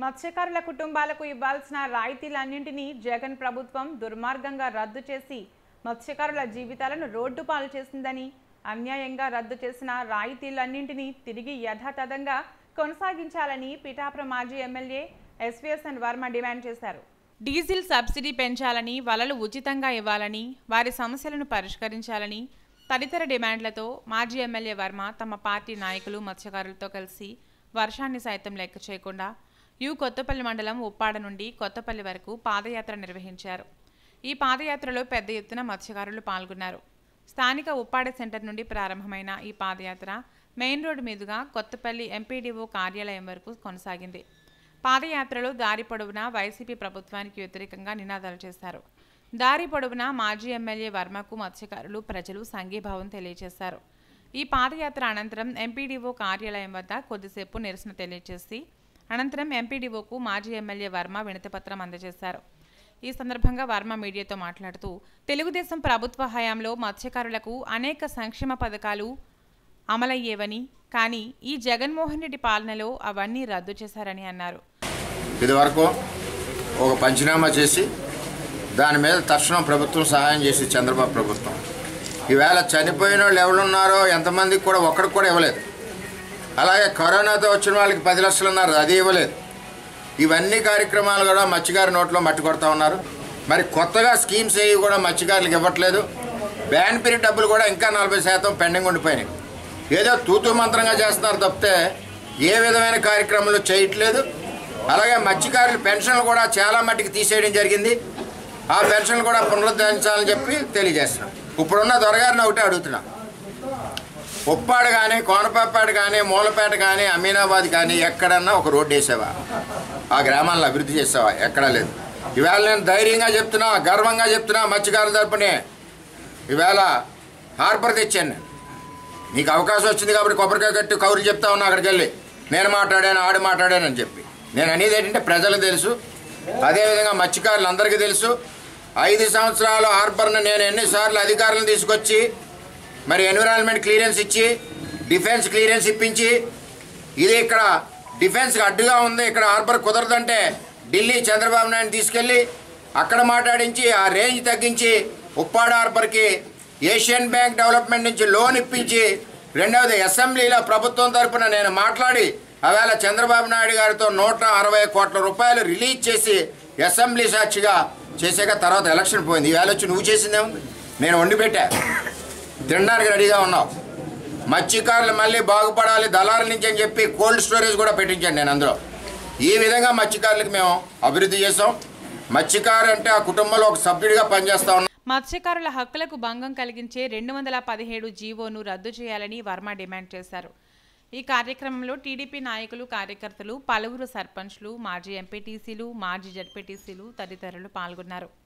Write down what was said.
మత్స్యకారుల కుటుంబాలకు ఇవ్వాల్సిన రాయితీలన్నింటినీ జగన్ ప్రభుత్వం దుర్మార్గంగా రద్దు చేసి మత్స్యకారుల జీవితాలను రోడ్డు పాలు చేసిందని అన్యాయంగా రద్దు చేసిన రాయితీలన్నింటినీ తిరిగి యథాతథంగా కొనసాగించాలని పిఠాపురం మాజీ ఎమ్మెల్యే ఎస్వీఎస్ఎన్ వర్మ డిమాండ్ చేశారు డీజిల్ సబ్సిడీ పెంచాలని వలలు ఉచితంగా ఇవ్వాలని వారి సమస్యలను పరిష్కరించాలని తదితర డిమాండ్లతో మాజీ ఎమ్మెల్యే వర్మ తమ పార్టీ నాయకులు మత్స్యకారులతో కలిసి వర్షాన్ని సైతం లెక్క చేయకుండా యు కొత్తపల్లి మండలం ఉప్పాడ నుండి కొత్తపల్లి వరకు పాదయాత్ర నిర్వహించారు ఈ పాదయాత్రలో పెద్ద ఎత్తున మత్స్యకారులు పాల్గొన్నారు స్థానిక ఉప్పాడ సెంటర్ నుండి ప్రారంభమైన ఈ పాదయాత్ర మెయిన్ రోడ్డు మీదుగా కొత్తపల్లి ఎంపీడీఓ కార్యాలయం వరకు కొనసాగింది పాదయాత్రలో దారి పొడవునా వైసీపీ ప్రభుత్వానికి వ్యతిరేకంగా నినాదాలు చేశారు దారి పొడవునా మాజీ ఎమ్మెల్యే వర్మకు మత్స్యకారులు ప్రజలు సంఘీభావం తెలియజేశారు ఈ పాదయాత్ర అనంతరం ఎంపీడీఓ కార్యాలయం వద్ద కొద్దిసేపు నిరసన తెలియజేసి అనంతరం ఎంపీడీఓకు మాజీ ఎమ్మెల్యే వర్మ వినతిపత్రం అందజేశారు ఈ సందర్భంగా వర్మ మీడియాతో మాట్లాడుతూ తెలుగుదేశం ప్రభుత్వ హయాంలో మత్స్యకారులకు అనేక సంక్షేమ పథకాలు అమలయ్యేవని కానీ ఈ జగన్మోహన్ రెడ్డి పాలనలో అవన్నీ రద్దు చేశారని అన్నారు ఇదివరకు ఒక పంచనామా చేసి దాని మీద తక్షణం ప్రభుత్వం సహాయం చేసి చంద్రబాబు ప్రభుత్వం ఈవేళ చనిపోయిన వాళ్ళు ఎవరున్నారో ఎంతమందికి కూడా ఒక్కడికి కూడా ఇవ్వలేదు అలాగే కరోనాతో వచ్చిన వాళ్ళకి పది లక్షలు ఉన్నారు అది ఇవ్వలేదు ఇవన్నీ కార్యక్రమాలు కూడా మత్స్యకారు నోట్లో మట్టి కొడతా ఉన్నారు మరి కొత్తగా స్కీమ్స్ ఏవి కూడా మత్స్యకారులకు ఇవ్వట్లేదు బ్యాన్ పీరియడ్ డబ్బులు కూడా ఇంకా నలభై శాతం పెండింగ్ ఉండిపోయినాయి ఏదో తూతు మంత్రంగా చేస్తున్నారు తప్పితే ఏ విధమైన కార్యక్రమాలు చేయట్లేదు అలాగే మత్స్యకారుల పెన్షన్లు కూడా చాలా మట్టికి తీసేయడం జరిగింది ఆ పెన్షన్లు కూడా పునరుద్ధరించాలని చెప్పి తెలియజేస్తున్నాం ఇప్పుడున్న దొరగారిని ఒకటే అడుగుతున్నా ఉప్పాడు కానీ కోనపాపాడు కానీ మూలపేట కానీ అమీనాబాద్ కానీ ఎక్కడన్నా ఒక రోడ్డు వేసావా ఆ గ్రామాలను అభివృద్ధి చేసావా ఎక్కడా లేదు ఈవేళ నేను ధైర్యంగా చెప్తున్నా గర్వంగా చెప్తున్నా మత్స్యకారుల తరపునే ఈవేళ హార్బర్ తెచ్చాను నేను నీకు అవకాశం వచ్చింది కాబట్టి కొబ్బరికాయ కట్టి కౌరు చెప్తా ఉన్నా అక్కడికి వెళ్ళి నేను మాట్లాడాను ఆడు మాట్లాడాను అని చెప్పి నేను అనేది ఏంటంటే ప్రజలకు తెలుసు అదేవిధంగా మత్స్యకారులు అందరికీ తెలుసు ఐదు సంవత్సరాలు హార్బర్ను నేను ఎన్నిసార్లు అధికారులను తీసుకొచ్చి మరి ఎన్విరాన్మెంట్ క్లియరెన్స్ ఇచ్చి డిఫెన్స్ క్లియరెన్స్ ఇప్పించి ఇది ఇక్కడ డిఫెన్స్కి అడ్డుగా ఉంది ఇక్కడ హార్బర్ కుదరదంటే ఢిల్లీ చంద్రబాబు నాయుడు తీసుకెళ్ళి అక్కడ మాట్లాడించి ఆ రేంజ్ తగ్గించి ఉప్పాడ హార్బర్కి ఏషియన్ బ్యాంక్ డెవలప్మెంట్ నుంచి లోన్ ఇప్పించి రెండవది అసెంబ్లీలో ప్రభుత్వం తరపున నేను మాట్లాడి ఆవేళ చంద్రబాబు నాయుడు గారితో నూట అరవై కోట్ల రూపాయలు రిలీజ్ చేసి అసెంబ్లీ సాక్షిగా చేసాక తర్వాత ఎలక్షన్ పోయింది ఈవేళ వచ్చి నువ్వు చేసిందేముంది నేను వండి పెట్టా తినడానికి రెడీగా ఉన్నావు మత్స్యకారులు మళ్ళీ బాగుపడాలి దళాల నుంచి అని చెప్పి కోల్డ్ స్టోరేజ్ కూడా పెట్టించాను నేను అందులో ఈ విధంగా మత్స్యకారులకు మేము అభివృద్ధి చేసాం మత్స్యకారు అంటే ఆ కుటుంబంలో ఒక సభ్యుడిగా పనిచేస్తా ఉన్నాం మత్స్యకారుల హక్కులకు భంగం కలిగించే రెండు వందల పదిహేడు జీవోను రద్దు చేయాలని వర్మ డిమాండ్ చేశారు ఈ కార్యక్రమంలో టీడీపీ నాయకులు కార్యకర్తలు పలువురు సర్పంచ్లు మాజీ ఎంపీటీసీలు మాజీ జడ్పీటీసీలు తదితరులు పాల్గొన్నారు